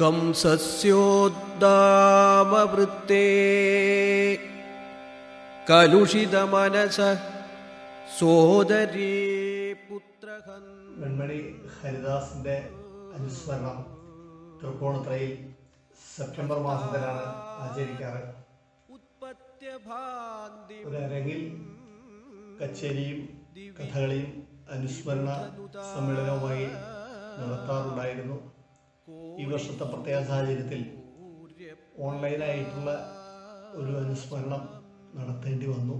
कंसस्योद्दामवृत्ते कलुषितमनस सोदरी पुत्रहन् വെൺമണി ഹരിദാസിന്റെ അനുസ്മരണം തൃപ്പൂണിത്തറയിൽ സെപ്റ്റംബർ മാസത്തിലാണ് ആചരിക്കാറ് उत्पत्यभान्ति ഒരു അരങ്ങിൽ കച്ചേരിയും കഥകളിയും അനുസ്മരണ സമ്മേളനവുമായി നടത്താറുണ്ടായിരുന്നു ഈ വർഷത്തെ പ്രത്യേക സാഹചര്യത്തിൽ ഓൺലൈനായിട്ടുള്ള ഒരു അനുസ്മരണം നടത്തേണ്ടി വന്നു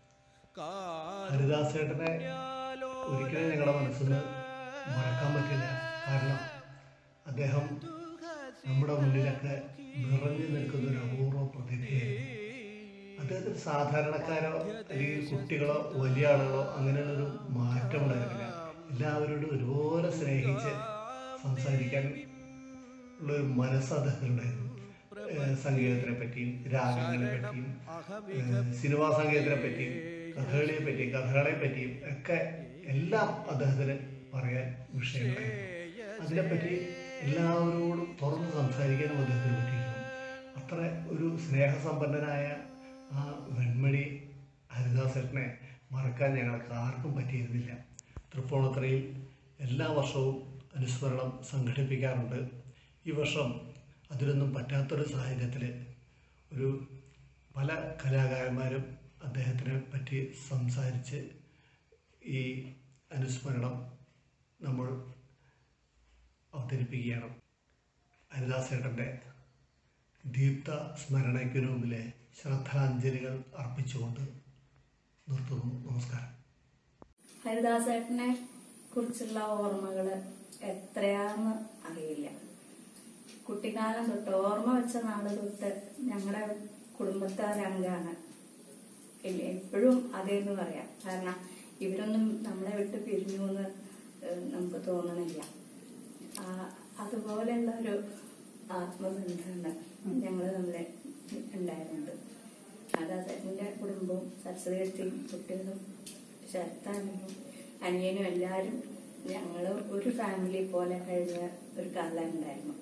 ഹരിദാസേട്ടനെ ഒരിക്കലും ഞങ്ങളുടെ മനസ്സിൽ നിന്ന് മറക്കാൻ പറ്റില്ല കാരണം അദ്ദേഹം നമ്മുടെ മുന്നിലൊക്കെ നിറഞ്ഞു നിൽക്കുന്ന ഒരു അപൂർവ പ്രതിഭയായിരുന്നു അദ്ദേഹത്തിന് സാധാരണക്കാരോ അല്ലെങ്കിൽ കുട്ടികളോ വലിയ ആളുകളോ അങ്ങനെയുള്ളൊരു മാറ്റം ഉണ്ടായിരുന്നില്ല എല്ലാവരോടും ഒരുപോലെ സ്നേഹിച്ച് സംസാരിക്കാൻ ഉള്ളൊരു മനസ്സ് അദ്ദേഹത്തിനുണ്ടായിരുന്നു ഏഹ് സംഗീതത്തിനെ പറ്റിയും രാഗങ്ങളെ പറ്റിയും ഏഹ് സിനിമാ സംഗീതത്തിനെ പറ്റിയും കഥകളിയെ പറ്റിയും കഥകളെ പറ്റിയും ഒക്കെ എല്ലാം അദ്ദേഹത്തിന് പറയാൻ വിഷയങ്ങളായിരുന്നു അതിനെപ്പറ്റി എല്ലാവരോടും തുറന്ന് സംസാരിക്കാനും അദ്ദേഹത്തിന് പറ്റിയിരുന്നു അത്ര ഒരു സ്നേഹസമ്പന്നനായ ആ വെൺമണി ഹരിദാസേട്ടനെ മറക്കാൻ ഞങ്ങൾക്ക് ആർക്കും പറ്റിയിരുന്നില്ല തൃപ്പൂണിത്തറയിൽ എല്ലാ വർഷവും അനുസ്മരണം സംഘടിപ്പിക്കാറുണ്ട് ഈ വർഷം അതിനൊന്നും പറ്റാത്തൊരു സാഹചര്യത്തിൽ ഒരു പല കലാകാരന്മാരും അദ്ദേഹത്തിനെ പറ്റി സംസാരിച്ച് ഈ അനുസ്മരണം നമ്മൾ അവതരിപ്പിക്കുകയാണ് ഹരിദാസേട്ടൻ്റെ ദീപ്ത സ്മരണയ്ക്ക് മുമ്പിലെ ശ്രദ്ധാഞ്ജലികൾ അർപ്പിച്ചുകൊണ്ട് നിർത്തുന്നു നമസ്കാരം ഹരിദാസേട്ടനെ കുറിച്ചുള്ള ഓർമ്മകൾ എത്രയാന്ന് അറിയില്ല കുട്ടിക്കാലം തൊട്ട് ഓർമ്മ വെച്ച നാള് തൊട്ട് ഞങ്ങളുടെ കുടുംബത്തെ ഒരംഗാണ് ഇല്ല എപ്പോഴും അതേന്ന് പറയാം കാരണം ഇവരൊന്നും നമ്മളെ വിട്ട് പിരിഞ്ഞു എന്ന് ഏഹ്, നമുക്ക് തോന്നണില്ല ആ, അതുപോലെയുള്ള ഒരു ആത്മബന്ധമാണ് ഞങ്ങൾ തമ്മിൽ ഉണ്ടായിരുന്നത് രാധാസേട്ടൻ്റെ കുടുംബവും സരസ്വതിയും കുട്ടികളും ശരത്താനും അനിയനും എല്ലാവരും ഞങ്ങൾ ഒരു ഫാമിലി പോലെ കഴിഞ്ഞ ഒരു കാലം ഉണ്ടായിരുന്നു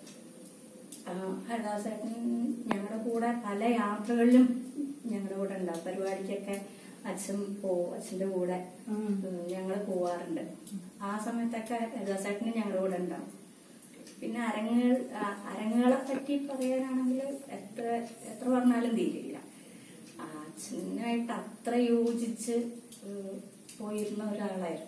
ഹരിദാസേട്ടൻ ഞങ്ങളുടെ കൂടെ പല യാത്രകളിലും ഞങ്ങളുടെ കൂടെ ഉണ്ടാവും പരിപാടിക്കൊക്കെ അച്ഛൻ പോവും അച്ഛൻ്റെ കൂടെ ഞങ്ങൾ പോവാറുണ്ട് ആ സമയത്തൊക്കെ ഹരിദാസേട്ടന് ഞങ്ങളുടെ കൂടെ ഉണ്ടാവും പിന്നെ അരങ്ങുകൾ ആ, അരങ്ങുകളെ പറ്റി പറയാനാണെങ്കിൽ എത്ര എത്ര പറഞ്ഞാലും തീരില്ല ആ, അച്ഛനുമായിട്ട് അത്ര യോജിച്ച് ഏഹ്, പോയിരുന്ന ഒരാളായിരുന്നു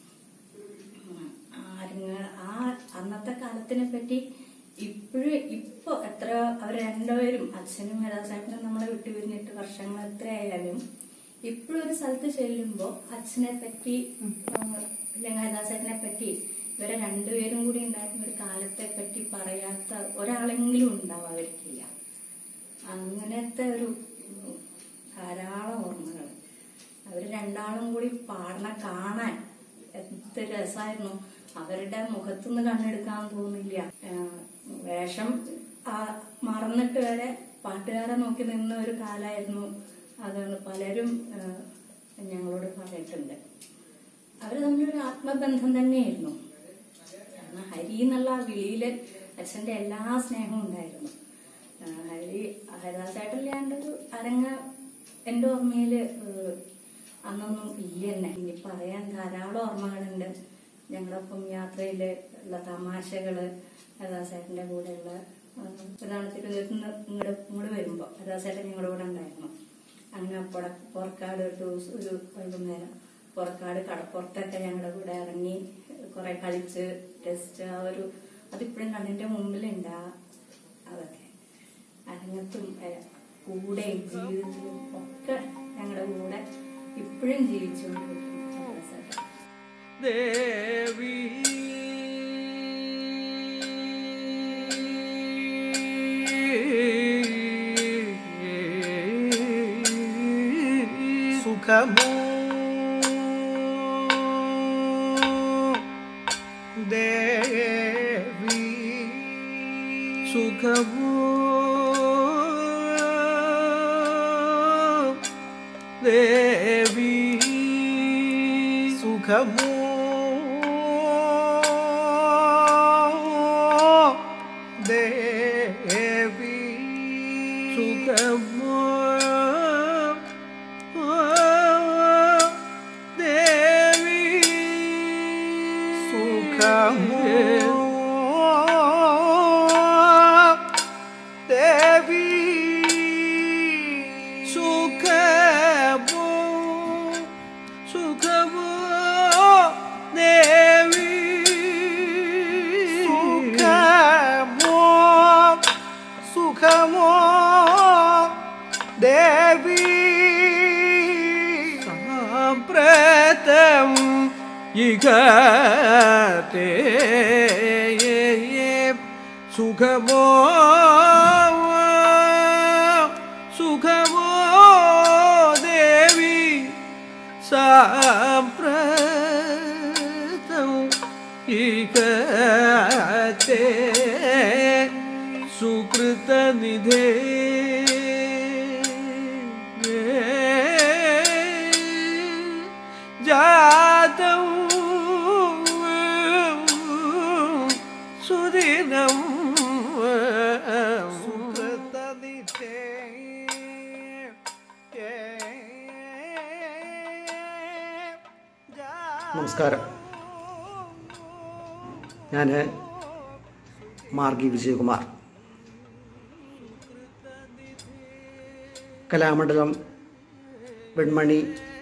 ഉം. അരങ്ങ് ആ അന്നത്തെ കാലത്തിനെ പറ്റി ഇപ്പോഴും ഇപ്പൊ എത്ര അവർ രണ്ടുപേരും അച്ഛനും ഹരിദാസേട്ടനും നമ്മളെ വിട്ടു പിരിഞ്ഞിട്ട് വർഷങ്ങൾ എത്രയായാലും ഇപ്പോഴും ഒരു സ്ഥലത്ത് ചെല്ലുമ്പോ അച്ഛനെ പറ്റി അല്ലെങ്കിൽ ഹരിദാസേട്ടനെ പറ്റി ഇവരെ രണ്ടുപേരും കൂടി ഉണ്ടായിരുന്ന ഒരു കാലത്തെ പറ്റി പറയാത്ത ഒരാളെങ്കിലും ഉണ്ടാവാതിരിക്കില്ല അങ്ങനത്തെ ഒരു ഉം, ധാരാളം ഓർമ്മകൾ അവർ രണ്ടാളും കൂടി പാടണ കാണാൻ എന്ത് രസമായിരുന്നു അവരുടെ മുഖത്തുനിന്ന് കണ്ണെടുക്കാൻ തോന്നില്ല ആഹ് വേഷം ആ മറന്നിട്ട് വരെ പാട്ടുകാരെ നോക്കി നിന്ന ഒരു കാലമായിരുന്നു അതെന്ന് പലരും ആഹ് ഞങ്ങളോട് പറഞ്ഞിട്ടുണ്ട് അവർ തമ്മിലൊരു ആത്മബന്ധം തന്നെയായിരുന്നു കാരണം ഹരി എന്നുള്ള ആ വിളിയില് അച്ഛന്റെ എല്ലാ സ്നേഹവും ഉണ്ടായിരുന്നു ആ, ഹരി ഹരിദാസേട്ടനില്ലാണ്ടൊരു അരങ്ങ എൻ്റെ ഓർമ്മയില് ഏഹ്, അന്നൊന്നും ഇല്ല തന്നെ ഇനി പറയാൻ ധാരാളം ഓർമ്മകളുണ്ട് ഞങ്ങളൊപ്പം യാത്രയില് ഉള്ള തമാശകള് ഹരിദാസേട്ടന്റെ കൂടെയുള്ള ഒരാൾ തിരുവനന്തപുരത്ത് നിന്ന് ഇങ്ങോട്ട് ഇങ്ങോട്ട് വരുമ്പോ ഹരിദാസേട്ടൻ ഞങ്ങളുടെ കൂടെ ഉണ്ടായിരുന്നു അങ്ങനെ പുറ പുറക്കാട് ഒരു ദിവസം ഒരു വൈകുന്നേരം പുറക്കാട് കടപ്പുറത്തൊക്കെ ഞങ്ങളുടെ കൂടെ ഇറങ്ങി കുറെ കളിച്ച് ടെസ്റ്റ് ആ ഒരു അതിപ്പോഴും കണ്ണിന്റെ മുമ്പിലുണ്ട് ആ അതൊക്കെ അരങ്ങത്തും ഏഹ്, കൂടെയും ജീവിതത്തിലും ഒക്കെ ഞങ്ങളുടെ കൂടെ ഇപ്പോഴും ജീവിച്ചുകൊണ്ടിരിക്കുന്നു ഹരിദാസേട്ടൻ. ദേവി സുഖമോ ദേവി സുഖമോ ദേവി സുഖമോ ദേവി സുഖമോ ദേവി സുഖമോ ദേവി സുഖമോ സുഖമോ ദേവി സുഖമോ സുഖമോ ദേവി സാമ്പ്രതം ഇകത്തെ സുഖമോ സുഖമോ ദേവി സാമ്പ്രതം ഇകത്തെ സുകൃതനിധേ ജാതം സുദിനം സുകൃതനിധേ നമസ്കാരം ഞാൻ മാർഗി വിജയകുമാർ കലാമണ്ഡലം വെൺമണി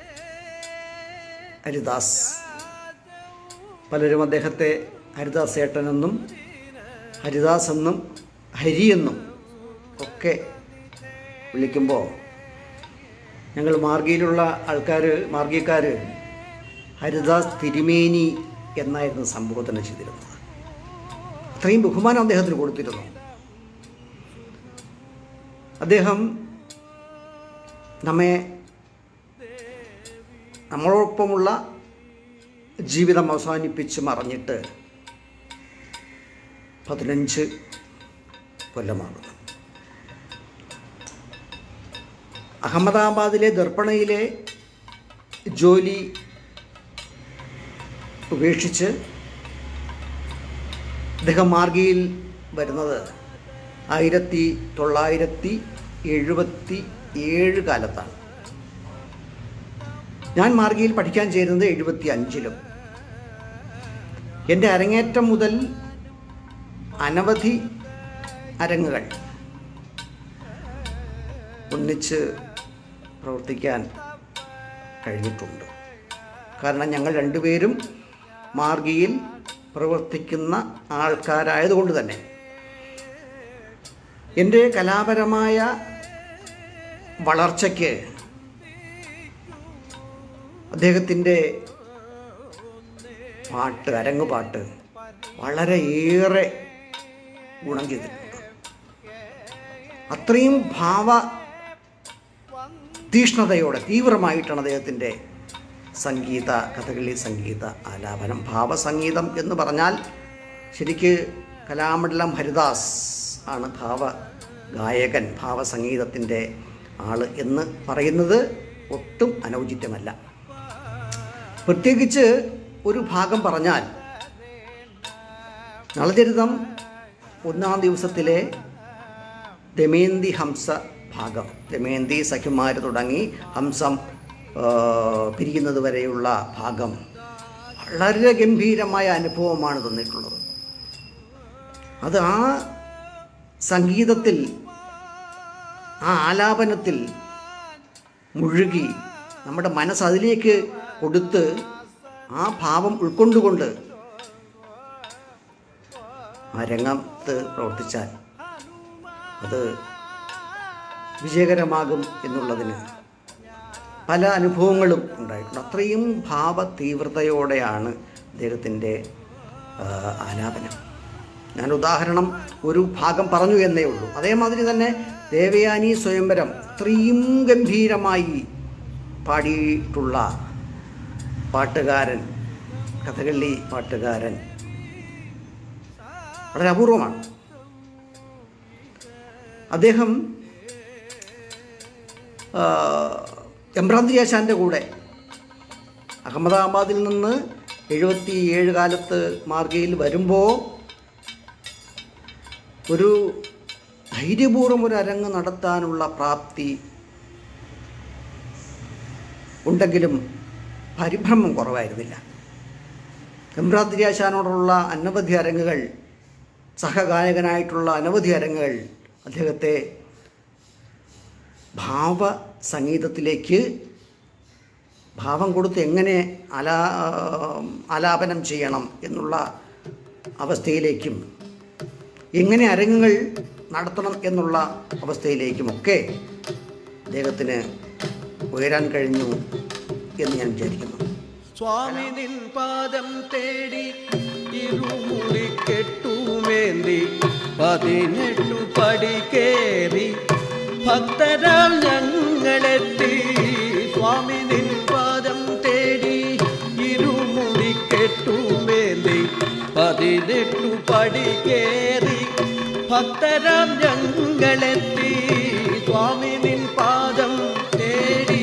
ഹരിദാസ് പലരും അദ്ദേഹത്തെ ഹരിദാസ് ഏട്ടനെന്നും ഹരിദാസ് എന്നും ഹരി എന്നും ഒക്കെ വിളിക്കുമ്പോൾ ഞങ്ങൾ മാർഗിയിലുള്ള ആൾക്കാർ മാർഗിക്കാർ ഹരിദാസ് തിരുമേനി എന്നായിരുന്നു സംബോധന ചെയ്തിരുന്നത് അത്രയും ബഹുമാനം അദ്ദേഹത്തിന് കൊടുത്തിരുന്നു അദ്ദേഹം നമ്മെ നമ്മളോടൊപ്പമുള്ള ജീവിതം അവസാനിപ്പിച്ച് മറഞ്ഞിട്ട് പതിനഞ്ച് കൊല്ലമാകുന്നു അഹമ്മദാബാദിലെ ദർപ്പണയിലെ ജോലി ഉപേക്ഷിച്ച് അദ്ദേഹം മാർഗിയിൽ വരുന്നത് ആയിരത്തി തൊള്ളായിരത്തി എഴുപത്തി ഏഴ് കാലത്താണ് ഞാൻ മാർഗിയിൽ പഠിക്കാൻ ചേരുന്നത് എഴുപത്തി അഞ്ചിലും എൻ്റെ അരങ്ങേറ്റം മുതൽ അനവധി അരങ്ങുകൾ ഒന്നിച്ച് പ്രവർത്തിക്കാൻ കഴിഞ്ഞിട്ടുണ്ട് കാരണം ഞങ്ങൾ രണ്ടുപേരും മാർഗിയിൽ പ്രവർത്തിക്കുന്ന ആൾക്കാരായതുകൊണ്ട് തന്നെ എൻ്റെ കലാപരമായ വളർച്ചയ്ക്ക് അദ്ദേഹത്തിൻ്റെ പാട്ട് അരങ്ങുപാട്ട് വളരെയേറെ ഗുണം ചെയ്തിട്ടുണ്ട് അത്രയും ഭാവ തീഷ്ണതയോടെ തീവ്രമായിട്ടാണ് അദ്ദേഹത്തിൻ്റെ സംഗീത കഥകളി സംഗീത ആലാപനം ഭാവസംഗീതം എന്ന് പറഞ്ഞാൽ ശരിക്ക് കലാമണ്ഡലം ഹരിദാസ് ആണ് ഭാവ ഗായകൻ ഭാവസംഗീതത്തിൻ്റെ ആള് എന്ന് പറയുന്നത് ഒട്ടും അനൗചിത്യമല്ല പ്രത്യേകിച്ച് ഒരു ഭാഗം പറഞ്ഞാൽ നളചരിതം ഒന്നാം ദിവസത്തിലെ ദമയന്തി ഹംസ ഭാഗം ദമയന്തി സഖിമാർ തുടങ്ങി ഹംസം ആ, പിരിയുന്നത് വരെയുള്ള ഭാഗം വളരെ ഗംഭീരമായ അനുഭവമാണ് തന്നിട്ടുള്ളത് അത് ആ സംഗീതത്തിൽ ആ ആലാപനത്തിൽ മുഴുകി നമ്മുടെ മനസ്സ് അതിലേക്ക് കൊടുത്ത് ആ ഭാവം ഉൾക്കൊണ്ടുകൊണ്ട് ആ രംഗത്ത് പ്രവർത്തിച്ചാൽ അത് വിജയകരമാകും എന്നുള്ളതിന് പല അനുഭവങ്ങളും ഉണ്ടായിട്ടുണ്ട് അത്രയും ഭാവ തീവ്രതയോടെയാണ് അദ്ദേഹത്തിൻ്റെ ആ, ആലാപനം ഞാൻ ഉദാഹരണം ഒരു ഭാഗം പറഞ്ഞു എന്നേ ഉള്ളൂ അതേമാതിരി തന്നെ ദേവയാനി സ്വയംവരം അത്രയും ഗംഭീരമായി പാടിയിട്ടുള്ള പാട്ടുകാരൻ കഥകളി പാട്ടുകാരൻ വളരെ അപൂർവമാണ് അദ്ദേഹം ആ, എംബ്രാന്തി ആശാൻ്റെ കൂടെ അഹമ്മദാബാദിൽ നിന്ന് എഴുപത്തി ഏഴ് കാലത്ത് മാർഗയിൽ വരുമ്പോൾ ഒരു ധൈര്യപൂർവ്വം ഒരു അരങ്ങ് നടത്താനുള്ള പ്രാപ്തി ഉണ്ടെങ്കിലും പരിഭ്രമം കുറവായിരുന്നില്ല എംബ്രാദ്രിയാശാനോടുള്ള അനവധി അരങ്ങുകൾ സഹഗായകനായിട്ടുള്ള അനവധി അരങ്ങുകൾ അദ്ദേഹത്തെ ഭാവ സംഗീതത്തിലേക്ക് ഭാവം കൊടുത്ത് എങ്ങനെ ആലാ ആലാപനം ചെയ്യണം എന്നുള്ള അവസ്ഥയിലേക്കും എങ്ങനെ അരങ്ങുകൾ നടത്തണം എന്നുള്ള അവസ്ഥയിലേക്കുമൊക്കെ അദ്ദേഹത്തിന് ഉയരാൻ കഴിഞ്ഞു എന്ന് ഞാൻ വിചാരിക്കുന്നു സ്വാമി നിൻ പാദം തേടി ഇരുമുടി കെട്ടുമേന്തി പതിനെട്ടു പടി കേറി ഭക്തരാം ഞങ്ങളെത്തി സ്വാമി നിൻ പാദം തേടി ഇരുമുടി കെട്ടുമേന്തി പതിനെട്ടു പടി കേറി ഭക്തരാം ഞങ്ങളെത്തി സ്വാമി നിൻ പാദം തേടി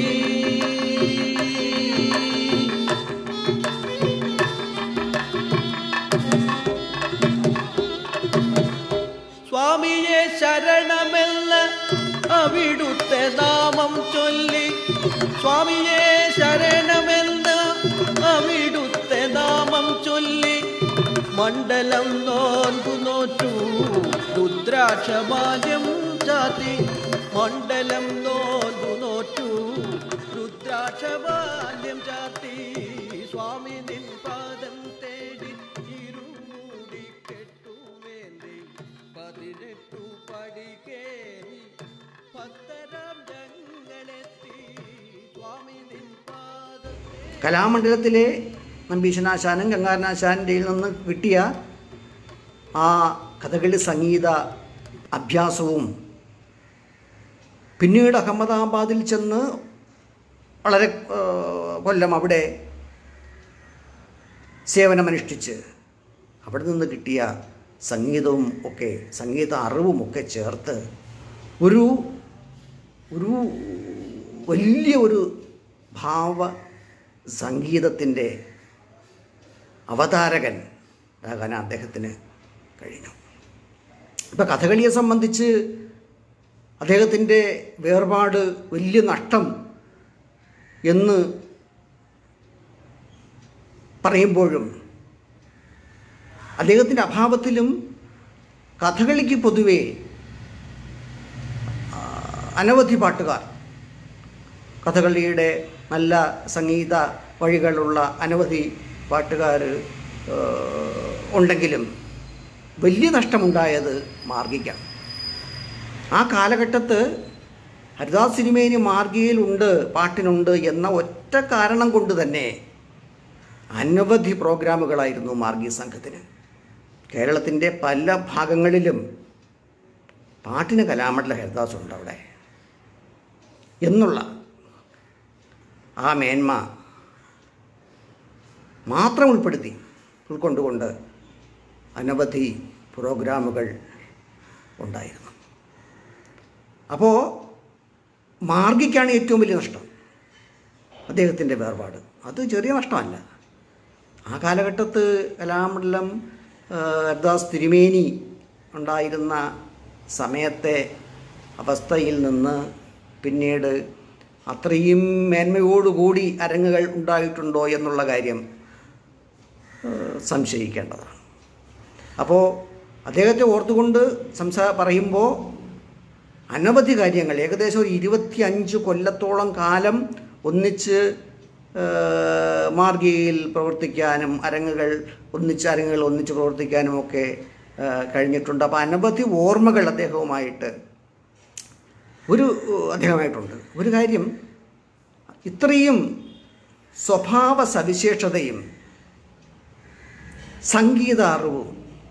സ്വാമിയെ ശരണമെന്ന് അവിടുത്തെ നാമം ചൊല്ലി സ്വാമിയെ ശരണമെന്ന് അവിടുത്തെ നാമം ചൊല്ലി മണ്ഡലം നോൻപു നോറ്റു രുദ്രാക്ഷമാല്യം ചാത്തി മണ്ഡലം നോൻപു നോറ്റു രുദ്രാക്ഷമാല്യം ചാത്തി സ്വാമി നിൻ പാദം തേടി ഇരുമൂടി കെട്ടുമേന്തി പതിനെട്ടു പടി കേറി ഭക്തരാം ഞങ്ങളെത്തി സ്വാമി നിൻ പാദം കലാമണ്ഡലത്തിലെ നമ്പീശനാശാനും ഗംഗാരനാശാൻ്റെയിൽ നിന്ന് കിട്ടിയ ആ കഥകളി സംഗീത അഭ്യാസവും പിന്നീട് അഹമ്മദാബാദിൽ ചെന്ന് വളരെ ആ, കൊല്ലം അവിടെ സേവനമനുഷ്ഠിച്ച് അവിടെ നിന്ന് കിട്ടിയ സംഗീതവും ഒക്കെ സംഗീത അറിവും ഒക്കെ ചേർത്ത് ഒരു ഒരു വലിയ ഒരു ഭാവ സംഗീതത്തിൻ്റെ അവതാരകൻ ആകാൻ അദ്ദേഹത്തിന് കഴിഞ്ഞു ഇപ്പം കഥകളിയെ സംബന്ധിച്ച് അദ്ദേഹത്തിൻ്റെ വേർപാട് വലിയ നഷ്ടം എന്ന് പറയുമ്പോഴും അദ്ദേഹത്തിൻ്റെ അഭാവത്തിലും കഥകളിക്ക് പൊതുവേ ആ, അനവധി പാട്ടുകാർ കഥകളിയുടെ നല്ല സംഗീത വഴികളുള്ള അനവധി പാട്ടുകാർ ഉണ്ടെങ്കിലും വലിയ നഷ്ടമുണ്ടായത് മാർഗിക്കാണ് ആ കാലഘട്ടത്ത് ഹരിദാസ് സിനിമേന് മാർഗിയിലുണ്ട് പാട്ടിനുണ്ട് എന്ന ഒറ്റ കാരണം കൊണ്ട് തന്നെ അനവധി പ്രോഗ്രാമുകളായിരുന്നു മാർഗി സംഘത്തിന് കേരളത്തിൻ്റെ പല ഭാഗങ്ങളിലും പാട്ടിന് കലാമണ്ഡല ഹരിദാസ് ഉണ്ട് അവിടെ എന്നുള്ള ആ മേന്മ മാത്രം ഉൾപ്പെടുത്തി ഉൾക്കൊണ്ടുകൊണ്ട് അനവധി പ്രോഗ്രാമുകൾ ഉണ്ടായിരുന്നു അപ്പോൾ മാർഗിക്കാണ് ഏറ്റവും വലിയ നഷ്ടം അദ്ദേഹത്തിൻ്റെ വേർപാട് അത് ചെറിയ നഷ്ടമല്ല ആ കാലഘട്ടത്ത് കലാമണ്ഡലം ആ, ഹരിദാസ് തിരുമേനി ഉണ്ടായിരുന്ന സമയത്തെ അവസ്ഥയിൽ നിന്ന് പിന്നീട് അത്രയും മേന്മയോടുകൂടി അരങ്ങുകൾ ഉണ്ടായിട്ടുണ്ടോ എന്നുള്ള കാര്യം ആ, സംശയിക്കേണ്ടതാണ് അപ്പോൾ അദ്ദേഹത്തെ ഓർത്തുകൊണ്ട് സംസാ പറയുമ്പോൾ അനവധി കാര്യങ്ങൾ ഏകദേശം ഒരു ഇരുപത്തി അഞ്ച് കൊല്ലത്തോളം കാലം ഒന്നിച്ച് ആ, മാർഗികയിൽ പ്രവർത്തിക്കാനും അരങ്ങുകൾ ഒന്നിച്ച് അരങ്ങുകൾ ഒന്നിച്ച് പ്രവർത്തിക്കാനും ഒക്കെ ആ, കഴിഞ്ഞിട്ടുണ്ട് അപ്പോൾ അനവധി ഓർമ്മകൾ അദ്ദേഹവുമായിട്ട് ഒരു അദ്ദേഹമായിട്ടുണ്ട് ഒരു കാര്യം ഇത്രയും സ്വഭാവ സവിശേഷതയും സംഗീത അറിവും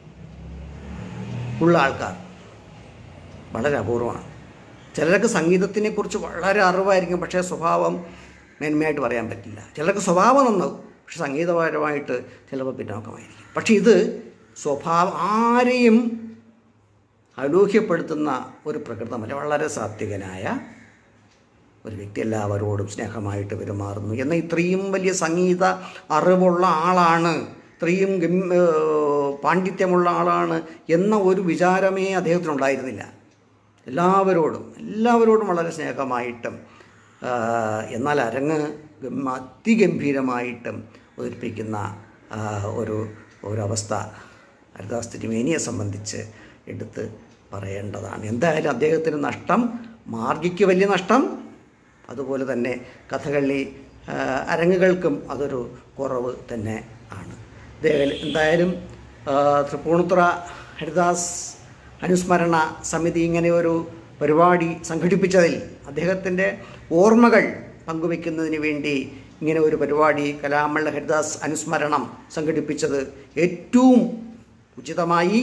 ഉള്ള ആൾക്കാർ വളരെ അപൂർവമാണ് ചിലർക്ക് സംഗീതത്തിനെക്കുറിച്ച് വളരെ അറിവായിരിക്കും പക്ഷേ സ്വഭാവം മേന്മയായിട്ട് പറയാൻ പറ്റില്ല ചിലർക്ക് സ്വഭാവം നന്നാവും പക്ഷെ സംഗീതപരമായിട്ട് ചിലപ്പോൾ പിന്നോക്കമായിരിക്കും പക്ഷെ ഇത് സ്വഭാവം ആരെയും അലൂഹ്യപ്പെടുത്തുന്ന ഒരു പ്രകൃതമല്ല വളരെ സാത്വികനായ ഒരു വ്യക്തി എല്ലാവരോടും സ്നേഹമായിട്ട് പെരുമാറുന്നു എന്ന ഇത്രയും വലിയ സംഗീത അറിവുള്ള ആളാണ് ഇത്രയും ഗം ഏർ പാണ്ഡിത്യമുള്ള ആളാണ് എന്ന ഒരു വിചാരമേ അദ്ദേഹത്തിനുണ്ടായിരുന്നില്ല എല്ലാവരോടും എല്ലാവരോടും വളരെ സ്നേഹമായിട്ടും ആ, എന്നാൽ അരങ്ങ് ഗം- അതിഗംഭീരമായിട്ടും അവതരിപ്പിക്കുന്ന ആ, ഒരു ഒരവസ്ഥ ഹരിദാസ് തിരുമേനിയെ സംബന്ധിച്ച് എടുത്ത് പറയേണ്ടതാണ് എന്തായാലും അദ്ദേഹത്തിന് നഷ്ടം മാർഗിക്ക് വലിയ നഷ്ടം അതുപോലെ തന്നെ കഥകളി ആ, അരങ്ങുകൾക്കും അതൊരു കുറവ് തന്നെ ആണ് ഇതേ- എന്തായാലും ആ, തൃപ്പൂണിത്തുറ ഹരിദാസ് അനുസ്മരണ സമിതി ഇങ്ങനെ ഒരു പരിപാടി സംഘടിപ്പിച്ചതിൽ അദ്ദേഹത്തിൻ്റെ ഓർമ്മകൾ പങ്കുവെക്കുന്നതിന് വേണ്ടി ഇങ്ങനെ ഒരു പരിപാടി കലാമള്ള ഹരിദാസ് അനുസ്മരണം സംഘടിപ്പിച്ചത് ഏറ്റവും ഉചിതമായി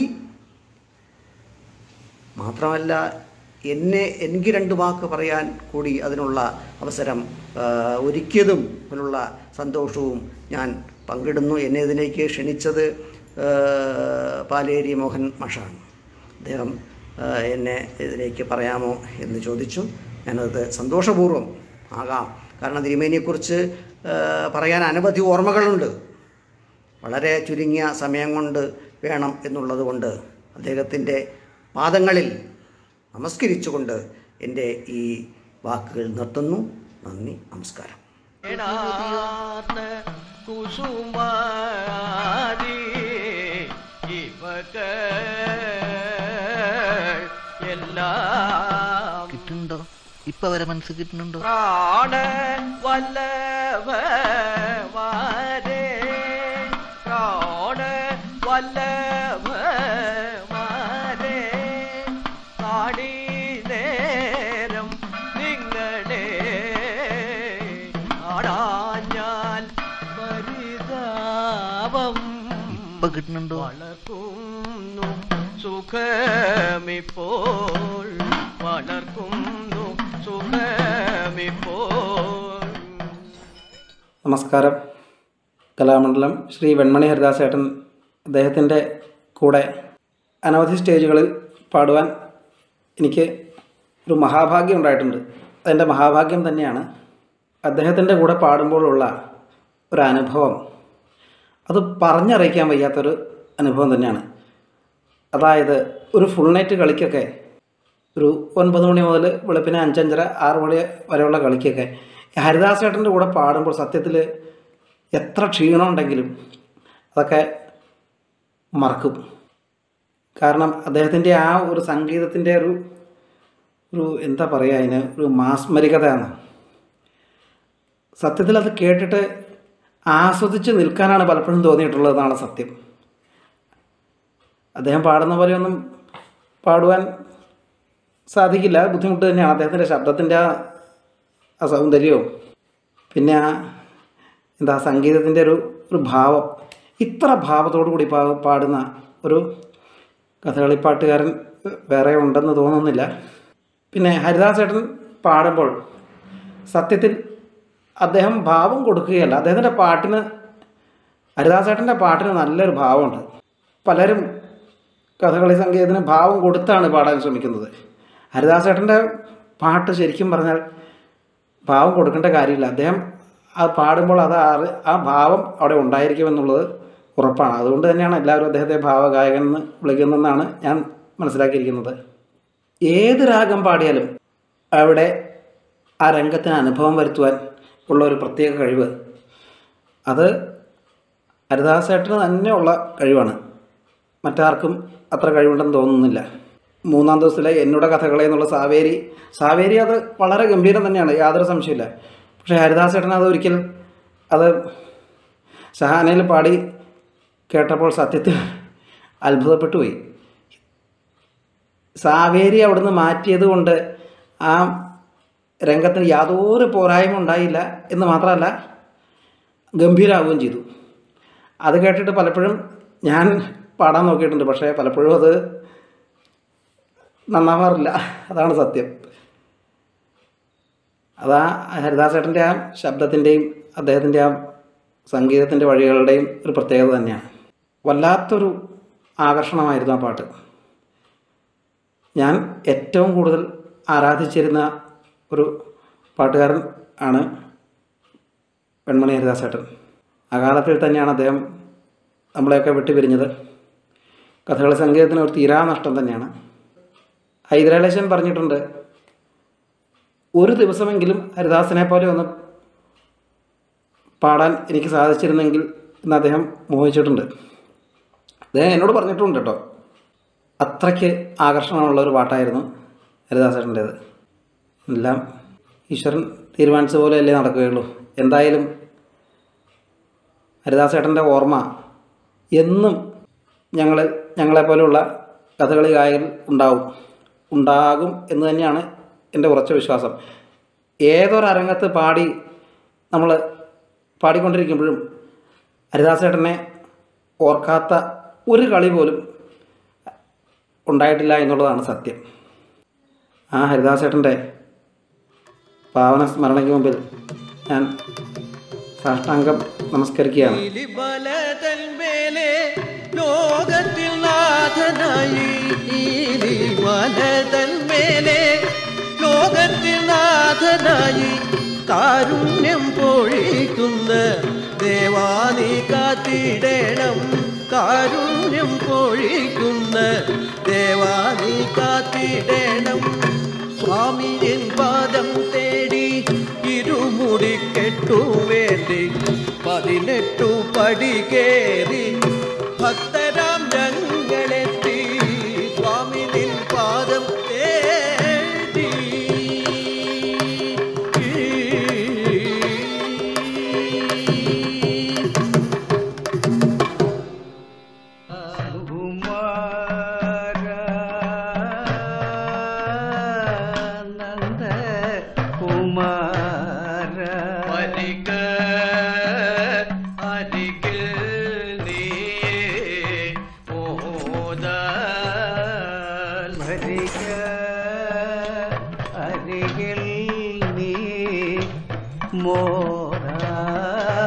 മാത്രമല്ല എന്നെ എനിക്ക് രണ്ട് വാക്ക് പറയാൻ കൂടി അതിനുള്ള അവസരം ആ, ഒരുക്കിയതും അതിനുള്ള സന്തോഷവും ഞാൻ പങ്കിടുന്നു എന്നെ ഇതിലേക്ക് ക്ഷണിച്ചത് ആ, പാലേരി മോഹൻ മാഷാണ് അദ്ദേഹം ആ, എന്നെ ഇതിലേക്ക് പറയാമോ എന്ന് ചോദിച്ചു ഞാനത് സന്തോഷപൂർവ്വം ആകാം കാരണം തിരുമേനിയെക്കുറിച്ച് ആ, പറയാൻ അനവധി ഓർമ്മകളുണ്ട് വളരെ ചുരുങ്ങിയ സമയം കൊണ്ട് വേണം എന്നുള്ളത് കൊണ്ട് അദ്ദേഹത്തിൻ്റെ പാദങ്ങളിൽ നമസ്കരിച്ചുകൊണ്ട് എൻ്റെ ഈ വാക്കുകൾ നിർത്തുന്നു നന്ദി നമസ്കാരം ാർന്ന കുസുമാരി ഇവക എല്ലാം കിട്ടുന്നുണ്ടോ ഇപ്പൊ വരെ മനസ്സിൽ കിട്ടുന്നുണ്ടോ പ്രാണ വല്ലഭമാരേ പ്രാണ വല്ലഭമാരേ കാടി നേരം നിങ്ങളെ ആടാഞ്ഞാൽ പരിതാപം ഇപ്പൊ കിട്ടുന്നുണ്ടോ വളർക്കുന്നു സുഖമിപ്പോൾ വളർക്കുന്നു സുഖമിപ്പോൾ നമസ്കാരം കലാമണ്ഡലം ശ്രീ വെൺമണി ഹരിദാസേട്ടൻ അദ്ദേഹത്തിൻ്റെ കൂടെ അനവധി സ്റ്റേജുകളിൽ പാടുവാൻ എനിക്ക് ഒരു മഹാഭാഗ്യം ഉണ്ടായിട്ടുണ്ട് അതെൻ്റെ മഹാഭാഗ്യം തന്നെയാണ് അദ്ദേഹത്തിൻ്റെ കൂടെ പാടുമ്പോഴുള്ള ഒരു അനുഭവം അത് പറഞ്ഞറിയിക്കാൻ വയ്യാത്തൊരു അനുഭവം തന്നെയാണ് അതായത് ഒരു ഫുൾ നൈറ്റ് കളിക്കൊക്കെ ഒരു ഒൻപത് മണി മുതൽ വെളുപ്പിന് അഞ്ചഞ്ചര ആറ് മണി വരെയുള്ള കളിക്കൊക്കെ ഈ ഹരിദാസ് ചേട്ടൻ്റെ കൂടെ പാടുമ്പോൾ സത്യത്തിൽ എത്ര ക്ഷീണമുണ്ടെങ്കിലും അതൊക്കെ മറക്കും കാരണം അദ്ദേഹത്തിൻ്റെ ആ ഒരു സംഗീതത്തിൻ്റെ ഒരു ഒരു എന്താ പറയുക അതിന് ഒരു മാസ്മരികതയാണ് സത്യത്തിൽ അത് കേട്ടിട്ട് ആസ്വദിച്ച് നിൽക്കാനാണ് പലപ്പോഴും തോന്നിയിട്ടുള്ളതാണ് സത്യം അദ്ദേഹം പാടുന്ന പോലെയൊന്നും പാടുവാൻ സാധിക്കില്ല ബുദ്ധിമുട്ട് തന്നെയാണ് അദ്ദേഹത്തിൻ്റെ ശബ്ദത്തിൻ്റെ ആ ആ സൗന്ദര്യവും പിന്നെ ആ എന്താ സംഗീതത്തിൻ്റെ ഒരു ഒരു ഭാവം ഇത്ര ഭാവത്തോടു കൂടി പാ പാടുന്ന ഒരു കഥകളിപ്പാട്ടുകാരൻ വേറെ ഉണ്ടെന്ന് തോന്നുന്നില്ല പിന്നെ ഹരിദാസ് ചേട്ടൻ പാടുമ്പോൾ സത്യത്തിൽ അദ്ദേഹം ഭാവം കൊടുക്കുകയല്ല അദ്ദേഹത്തിൻ്റെ പാട്ടിന് ഹരിദാസ് ചേട്ടൻ്റെ പാട്ടിന് നല്ലൊരു ഭാവമുണ്ട് പലരും കഥകളി സംഗീതത്തിന് ഭാവം കൊടുത്താണ് പാടാൻ ശ്രമിക്കുന്നത് ഹരിദാസ് ചേട്ടൻ്റെ പാട്ട് ശരിക്കും പറഞ്ഞാൽ ഭാവം കൊടുക്കേണ്ട കാര്യമില്ല അദ്ദേഹം അത് പാടുമ്പോൾ അത് ആ- ആ ഭാവം അവിടെ ഉണ്ടായിരിക്കുമെന്നുള്ളത് ഉറപ്പാണ് അതുകൊണ്ട് തന്നെയാണ് എല്ലാവരും അദ്ദേഹത്തെ ഭാവഗായകൻ എന്ന് വിളിക്കുന്നതെന്നാണ് ഞാൻ മനസ്സിലാക്കിയിരിക്കുന്നത് ഏത് രാഗം പാടിയാലും അവിടെ ആ രംഗത്തിന് അനുഭവം വരുത്തുവാൻ ഉള്ള ഒരു പ്രത്യേക കഴിവ് അത് ഹരിദാസേട്ടന് തന്നെയുള്ള കഴിവാണ് മറ്റാർക്കും അത്ര കഴിവുണ്ടെന്ന് തോന്നുന്നില്ല മൂന്നാം ദിവസത്തിലെ എന്നോട് കഥകളെ എന്നുള്ള സാവേരി സാവേരി അത് വളരെ ഗംഭീരം തന്നെയാണ് യാതൊരു സംശയമില്ല പക്ഷേ ഹരിദാസേട്ടൻ അത് ഒരിക്കൽ അത് ഷഹാനയിൽ പാടി കേട്ടപ്പോൾ സത്യത്തിൽ അത്ഭുതപ്പെട്ടു പോയി സാവേരി അവിടുന്ന് മാറ്റിയത് കൊണ്ട് ആ രംഗത്തിന് യാതൊരു പോരായ്മ ഉണ്ടായില്ല എന്ന് മാത്രമല്ല ഗംഭീരാവുകയും ചെയ്തു അത് കേട്ടിട്ട് പലപ്പോഴും ഞാൻ പാടാൻ നോക്കിയിട്ടുണ്ട് പക്ഷേ പലപ്പോഴും അത് നന്നാവാറില്ല അതാണ് സത്യം അതാ ഹരിദാസേട്ടൻ്റെ ആ ശബ്ദത്തിൻ്റെയും അദ്ദേഹത്തിൻ്റെ ആ സംഗീതത്തിൻ്റെ വഴികളുടെയും ഒരു പ്രത്യേകത തന്നെയാണ് വല്ലാത്തൊരു ആകർഷണമായിരുന്നു ആ പാട്ട് ഞാൻ ഏറ്റവും കൂടുതൽ ആരാധിച്ചിരുന്ന ഒരു പാട്ടുകാരൻ ആണ് വെൺമണി ഹരിദാസേട്ടൻ ആ കാലത്തിൽ തന്നെയാണ് അദ്ദേഹം നമ്മളെയൊക്കെ വിട്ടുപിരിഞ്ഞത് കഥകളി സംഗീതത്തിന് ഒരു തീരാ നഷ്ടം തന്നെയാണ് ഹൈദരാലേശൻ പറഞ്ഞിട്ടുണ്ട് ഒരു ദിവസമെങ്കിലും ഹരിദാസനെ പോലെ ഒന്ന് പാടാൻ എനിക്ക് സാധിച്ചിരുന്നെങ്കിൽ എന്ന് അദ്ദേഹം മോഹിച്ചിട്ടുണ്ട് അദ്ദേഹം എന്നോട് പറഞ്ഞിട്ടുണ്ട് കേട്ടോ അത്രയ്ക്ക് ആകർഷണമുള്ള ഒരു പാട്ടായിരുന്നു ഹരിദാസേട്ടൻ്റേത് എല്ലാം ഈശ്വരൻ തീരുമാനിച്ച പോലെയല്ലേ നടക്കുകയുള്ളൂ എന്തായാലും ഹരിദാസേട്ടൻ്റെ ഓർമ്മ എന്നും ഞങ്ങൾ ഞങ്ങളെപ്പോലെയുള്ള കഥകളി ഗായകർ ഉണ്ടാവും ഉണ്ടാകും എന്ന് തന്നെയാണ് എൻ്റെ ഉറച്ച വിശ്വാസം ഏതൊരരങ്ങത്ത് പാടി നമ്മൾ പാടിക്കൊണ്ടിരിക്കുമ്പോഴും ഹരിദാസേട്ടനെ ഓർക്കാത്ത ഒരു കളി പോലും ഉണ്ടായിട്ടില്ല എന്നുള്ളതാണ് സത്യം ആ ഹരിദാസേട്ടൻ്റെ പാവന സ്മരണയ്ക്ക് മുമ്പിൽ ഞാൻ സാഷ്ടാംഗം നമസ്കരിക്കുകയാണ് ബലതൻ മേലെ ലോകത്തിൽ നാഥനായി ബലതൻ മേലെ ലോകത്തിൽ നാഥനായി കാരുണ്യം പൊഴിക്കുന്ന ദേവാനി കാത്തിടണം കാരുണ്യം പൊഴിക്കുന്ന ദേവാനി കാത്തിടണം സ്വാമിയൻ പാദം തേടി ഇരുമുടി കെട്ടുവേണ്ടി പതിനെട്ടു പടി കേറി ഭക്തരാം ഞങ്ങളെത്തി സ്വാമിനിൻ പാദം തേടി വരിക അരികിൽ നീ മോദാൽ വരിക അരികിൽ നീ മോരാ